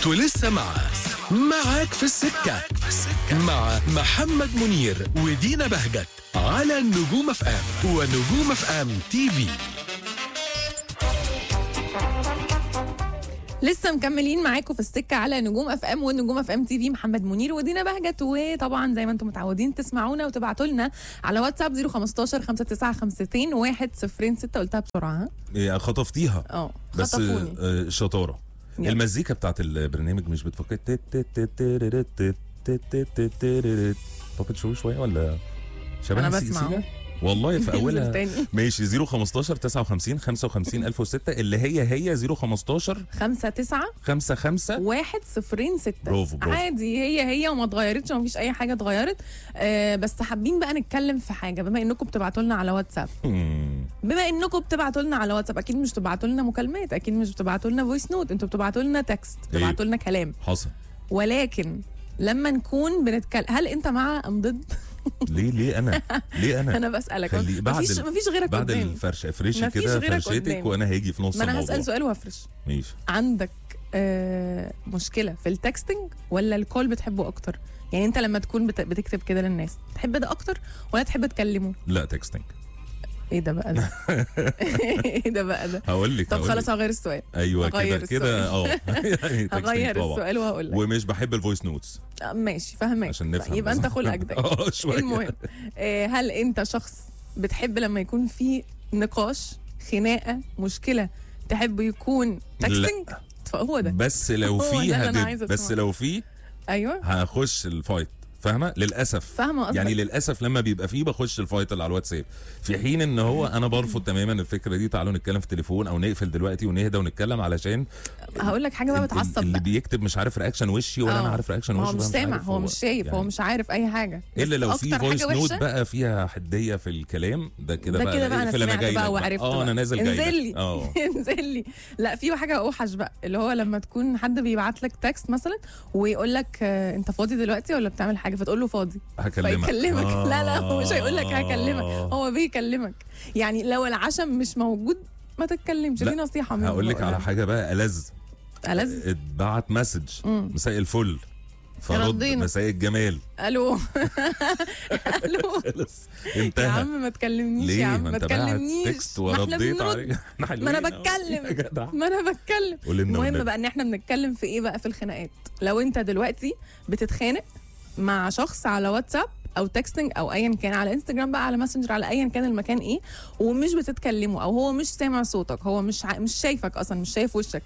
انتوا لسه مع معاك في السكة مع محمد منير ودينا بهجت على النجوم اف ام ونجوم اف ام تي في لسه مكملين معاكم في السكه على نجوم اف ام ونجوم اف ام تي في محمد منير ودينا بهجت وطبعا زي ما انتم متعودين تسمعونا وتبعتوا لنا على واتساب 015 5952 106 قلتها بسرعه ها إيه، خطفتيها اه بس خطفوني آه، شطاره يلا. المزيكا بتاعت البرنامج مش بتفكر تت- تت- تت- تت- تت- تت- تت- تت- تت- بابت شو شويه ولا شبه أنا سي- بسمعه. سيجا؟ والله في انزل اولها تاني ماشي 015 59 55 1006 اللي هي هي 015 5 9 55 1 0 6 برافو، برافو. عادي هي هي وما اتغيرتش وما فيش اي حاجه اتغيرت آه بس حابين بقى نتكلم في حاجه بما انكم بتبعتوا لنا على واتساب مم. بما انكم بتبعتوا لنا على واتساب اكيد مش بتبعتوا لنا مكالمات اكيد مش بتبعتوا لنا فويس نوت انتوا بتبعتوا لنا تكست بتبعتوا لنا كلام حصل ولكن لما نكون بنتكلم هل انت مع ام ضد ليه ليه انا ليه انا انا بسالك خلي- بعد مفيش ال- مفيش غيرك بعد قدامي الفرشه افرشي مفيش كده غيرك فرشتك قدامي. وانا هاجي في نص ما انا الموضوع هسال سؤال وهفرش ماشي عندك آه مشكله في التكستنج ولا الكول بتحبه اكتر يعني انت لما تكون بت- بتكتب كده للناس تحب ده اكتر ولا تحب تكلمه لا تكستنج ايه ده بقى ده ايه ده بقى ده هقول لك طب هقول خلاص لك. هغير السؤال ايوه هغير كده كده اه يعني texting هغير طبعا. السؤال وهقول لك ومش بحب الفويس نوتس آه، ماشي فهمك عشان نفهم يبقى بس. انت خلقك ده اه شويه المهم آه، هل انت شخص بتحب لما يكون في نقاش خناقه مشكله تحب يكون تكستنج فهو ده بس لو هو ده في اللي أنا هدب عايزة بس أسمعه. لو في ايوه هخش الفايت فاهمه للاسف فاهمه قصدك يعني للاسف لما بيبقى فيه بخش الفايت اللي على الواتساب في حين ان هو انا برفض تماما الفكره دي تعالوا نتكلم في التليفون او نقفل دلوقتي ونهدى ونتكلم علشان هقول لك حاجه بقى ال- بتعصب اللي بقى بيكتب مش عارف رياكشن وشي ولا آه. انا عارف رياكشن ما وشه هو مش فمش سامع عارف هو مش شايف هو يعني مش عارف اي حاجه الا بس لو في أكتر فويس حاجة نوت وحشة- بقى فيها حديه في الكلام ده كده ده بقى كده بقى انا اقفل سمعت جاي بقى لك وعرفت اه بقى. انا نازل جاي انزل لك. لي اه انزل لي لا في حاجه اوحش بقى اللي هو لما تكون حد بيبعت لك تكست مثلا ويقول لك آه، انت فاضي دلوقتي ولا بتعمل حاجه فتقول له فاضي هكلمك فيكلمك لا لا هو مش هيقول لك هكلمك آه. هو بيكلمك يعني لو العشم مش موجود ما تتكلمش لا، دي نصيحه مني هقول لك بقولها. على حاجه بقى ألذ ألذ اتبعت مسج مم. مساء الفل فرد ردينا. مساء الجمال الو الو خلص يا انتهى عم ما تكلمنيش ليه يا عم ما ما انت باعت تكلمنيش تكست ما احنا ورديت بنرد. عليه احنا حلوين ما انا أهو. بتكلم. يا جدع ما انا بتكلم قول لنا المهم والنبي. بقى ان احنا بنتكلم في ايه بقى في الخناقات لو انت دلوقتي بتتخانق مع شخص على واتساب او تكستنج او ايا كان على انستجرام بقى على ماسنجر على ايا كان المكان ايه ومش بتتكلموا او هو مش سامع صوتك هو مش ع... مش شايفك اصلا مش شايف وشك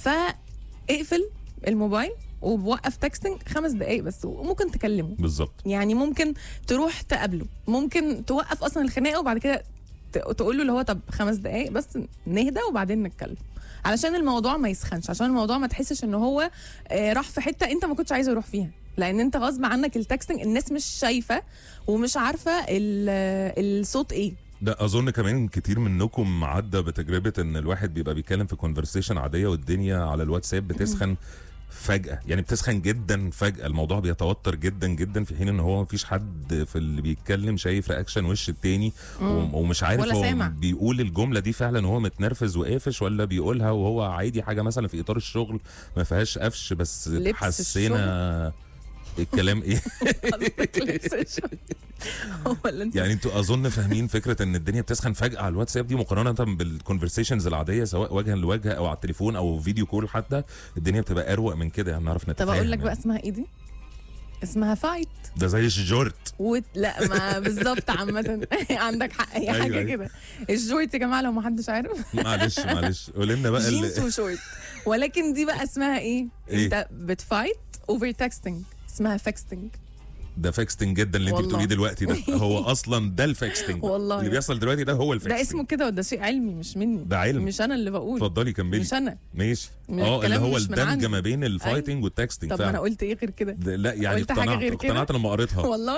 فاقفل الموبايل ووقف تكستنج خمس دقايق بس وممكن تكلمه بالظبط يعني ممكن تروح تقابله ممكن توقف اصلا الخناقه وبعد كده ت- تقول له اللي هو طب خمس دقايق بس نهدى وبعدين نتكلم علشان الموضوع ما يسخنش عشان الموضوع ما تحسش ان هو آه، راح في حته انت ما كنتش عايزه يروح فيها لان انت غصب عنك التكستنج الناس مش شايفه ومش عارفه ال- آه، الصوت ايه ده اظن كمان كتير منكم عدى بتجربه ان الواحد بيبقى بيتكلم في كونفرسيشن عاديه والدنيا على الواتساب بتسخن فجأة يعني بتسخن جدا فجأة الموضوع بيتوتر جدا جدا في حين ان هو مفيش حد في اللي بيتكلم شايف رياكشن وش التاني وم- ومش عارف ولا هو سامع. بيقول الجملة دي فعلا وهو متنرفز وقافش ولا بيقولها وهو عادي حاجة مثلا في اطار الشغل ما فيهاش قفش بس لبس حسينا الكلام ايه قصدك لبس الشغل. هو اللي انت يعني انتوا اظن فاهمين فكره ان الدنيا بتسخن فجاه على الواتساب دي مقارنه بالكونفرسيشنز العاديه سواء وجها لوجه او على التليفون او فيديو كول حتى الدنيا بتبقى اروق من كده يعني نعرف طب نتفاهم اقول لك بقى يعني. اسمها ايه دي اسمها فايت ده زي الجورت وت... لا ما بالظبط عامة عندك حق هي أيوة، حاجة أيوة. كده الشورت يا جماعة لو ما حدش عارف معلش معلش قول لنا بقى جينز اللي وشورت ولكن دي بقى اسمها ايه؟ إيه؟ انت بتفايت اوفر تكستنج اسمها فيكستنج ده فيكستنج جدا اللي انت والله. بتقوليه دلوقتي ده هو اصلا ده الفيكستنج والله. اللي بيحصل دلوقتي ده هو ده الفيكستنج اسمه كده وده شيء علمي مش مني ده علم. مش انا اللي بقول اتفضلي كملي مش انا ماشي من اه اللي الكلام هو مش من الدمج عندي. ما بين الفايتنج والتكستنج طب ما انا فعلا قلت ايه غير كده ده- لا يعني قلت حاجة اقتنعت غير كده؟ اقتنعت لما قريتها والله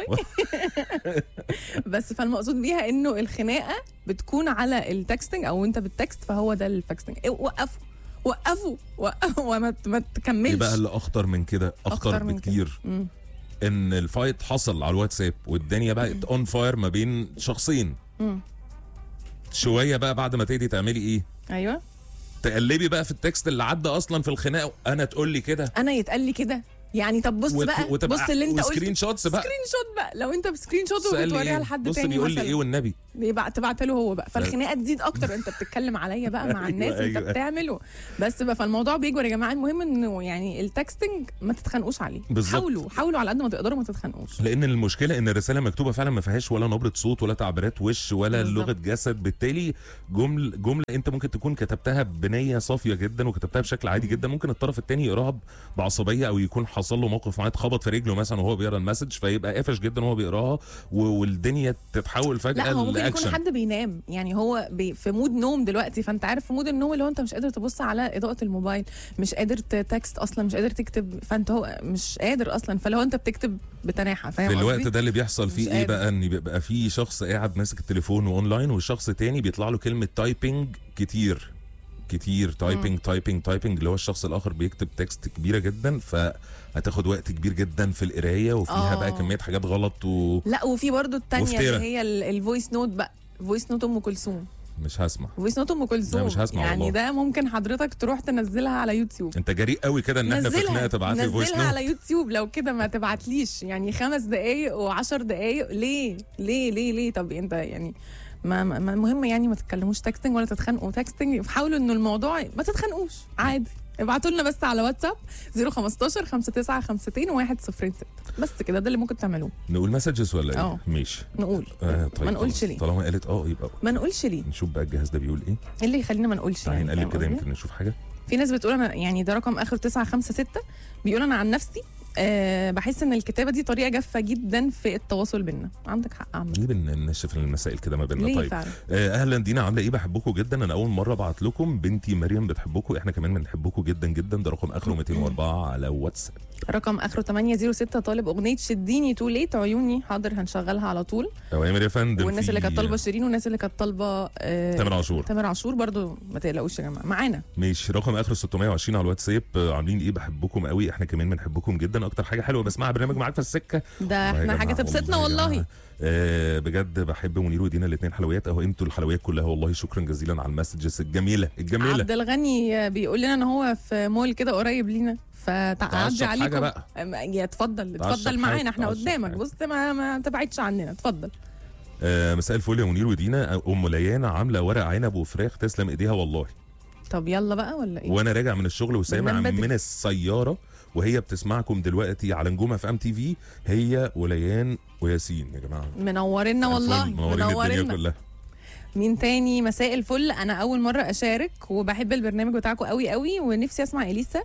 بس فالمقصود بيها انه الخناقه بتكون على التكستنج او انت بالتكست فهو ده الفيكستنج إيه، وقفوا وقفوا وقفوا وما ت- ما تكملش ايه بقى اللي اخطر من كده اخطر, أخطر من كده. بكتير مم. ان الفايت حصل على الواتساب والدنيا بقت اون فاير ما بين شخصين مم. شويه بقى بعد ما تهدي تعملي ايه ايوه تقلبي بقى في التكست اللي عدى اصلا في الخناقه انا تقول لي كده انا يتقال لي كده يعني طب بص وت- بقى وتبقى- بص اللي انت قلت وسكرين شوتس بقى سكرين شوت بقى لو انت بسكرين شوت سأل لي وبتوريها إيه؟ لحد بص تاني بيقول لي مثلا ايه والنبي بيبقى تبعت له هو بقى فالخناقه تزيد اكتر انت بتتكلم عليا بقى مع أيوة، الناس انت أيوة. بتعمله بس بقى فالموضوع بيكبر يا جماعه المهم انه يعني التكستنج ما تتخانقوش عليه بالظبط. حاولوا حاولوا على قد ما تقدروا ما تتخانقوش لان المشكله ان الرساله مكتوبه فعلا ما فيهاش ولا نبره صوت ولا تعبيرات وش ولا بالظبط. لغه جسد بالتالي جمل جمله انت ممكن تكون كتبتها بنيه صافيه جدا وكتبتها بشكل عادي جدا ممكن الطرف الثاني يقراها بعصبيه او يكون حصل له موقف معين اتخبط في رجله مثلا وهو بيقرا المسج فيبقى قافش جدا وهو بيقراها و- والدنيا تتحول فجاه لا هو ممكن يكون لاكشن حد بينام يعني هو بي في مود نوم دلوقتي فانت عارف في مود النوم اللي هو انت مش قادر تبص على اضاءه الموبايل مش قادر تكست اصلا مش قادر تكتب فانت هو مش قادر اصلا فلو انت بتكتب بتناحى فاهم في قصدي؟ الوقت ده اللي بيحصل فيه مش ايه قادر. بقى ان بيبقى في شخص قاعد ماسك التليفون واونلاين والشخص تاني بيطلع له كلمه تايبنج كتير كتير تايبنج تايبنج تايبنج اللي هو الشخص الاخر بيكتب تكست كبيره جدا فهتاخد وقت كبير جدا في القرايه وفيها آه. بقى كميه حاجات غلط ومش لا وفي برضو التانية وفترة. اللي هي الفويس نوت بقى فويس نوت ام كلثوم هسمع فويس نوت ام كلثوم لا، مش هسمع يعني والله. ده ممكن حضرتك تروح تنزلها على يوتيوب انت جريء قوي كده ان احنا في خناقه نزلها تبعت لي فويس نزلها نوت على يوتيوب لو كده ما تبعتليش يعني خمس دقايق وعشر دقايق ليه ليه ليه ليه طب انت يعني ما ما- ما المهم يعني ما تتكلموش تكستنج ولا تتخانقوا تكستنج حاولوا انه الموضوع ما تتخانقوش عادي ابعتوا لنا بس على واتساب 015 5952 106 بس كده ده اللي ممكن تعملوه نقول مسجز ولا ايه؟ اه. ماشي نقول آه طيب ما نقولش خلاص. ليه طالما قالت اه يبقى ما نقولش ليه نشوف بقى الجهاز ده بيقول ايه ايه اللي يخلينا ما نقولش تعالي يعني نقلب فاهم كده قصدي؟ يمكن نشوف حاجه في ناس بتقول انا يعني ده رقم اخر 956 بيقول انا عن نفسي أه بحس ان الكتابه دي طريقه جافه جدا في التواصل بينا عندك حق عامه ليه بننشف المسائل كده ما بيننا ليه طيب فعلا آه، اهلا دينا عامله ايه بحبكم جدا انا اول مره ابعت لكم بنتي مريم بتحبكم احنا كمان بنحبكم جدا جدا ده رقم اخره 204 على واتساب رقم اخره 806 طالب اغنيه شديني تو ليت عيوني حاضر هنشغلها على طول اوامر يا فندم والناس في اللي كانت طالبه شيرين والناس اللي كانت طالبه آه تامر عاشور تامر عاشور برضو ما تقلقوش يا جماعه معانا ماشي رقم اخره 620 على الواتساب آه، عاملين ايه بحبكم قوي احنا كمان بنحبكم جدا اكتر حاجه حلوه بسمعها برنامج معاك في السكه ده والله يا احنا حاجه جماعة، تبسطنا يا والله جماعة. آه بجد بحب منير ودينا الاثنين حلويات اهو انتوا الحلويات كلها والله شكرا جزيلا على المسجز الجميله الجميله عبد الغني بيقول لنا ان هو في مول كده قريب لينا تعال فتعدي اشرب حاجة عليكم بقى. أم- يا اتفضل تعال اشرب اتفضل معانا حاجة، احنا تعال اشرب قدامك حاجة. بص ما ما تبعدش عننا اتفضل آه مساء الفل يا منير ودينا ام ليانا عامله ورق عنب وفراخ تسلم ايديها والله طب يلا بقى ولا ايه وانا راجع من الشغل وسامع بننام بدري. من السياره وهي بتسمعكم دلوقتي على نجومه في ام تي في هي وليان وياسين يا جماعه منورنا والله الفل، منورين الدنيا منورنا كلها مين تاني مساء الفل انا اول مره اشارك وبحب البرنامج بتاعكم قوي قوي ونفسي اسمع اليسا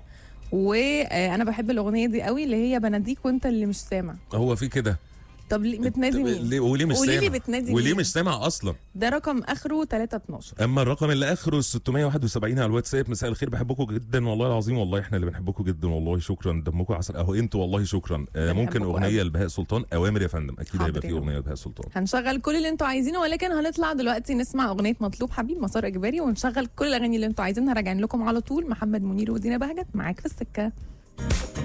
وانا بحب الاغنيه دي قوي اللي هي بناديك وانت اللي مش سامع هو في كده طب ليه- بتنادي طب مين ليه وليه مش قولي لي سامع بتنادي وليه مين؟ مش سامع اصلا ده رقم اخره 312 اما الرقم اللي اخره 671 على الواتساب مساء الخير بحبكم جدا والله العظيم والله احنا اللي بنحبكم جدا والله شكرا دمكم عسل اهو انتوا والله شكرا آه ممكن بنحبكم اغنيه أوي. لبهاء سلطان اوامر يا فندم اكيد حاضر هيبقى في يا اغنيه لبهاء سلطان هنشغل كل اللي انتوا عايزينه ولكن هنطلع دلوقتي نسمع اغنيه مطلوب حبيب مسار اجباري ونشغل كل الاغاني اللي انتوا عايزينها راجعين لكم على طول محمد منير ودينا بهجت معاك في السكه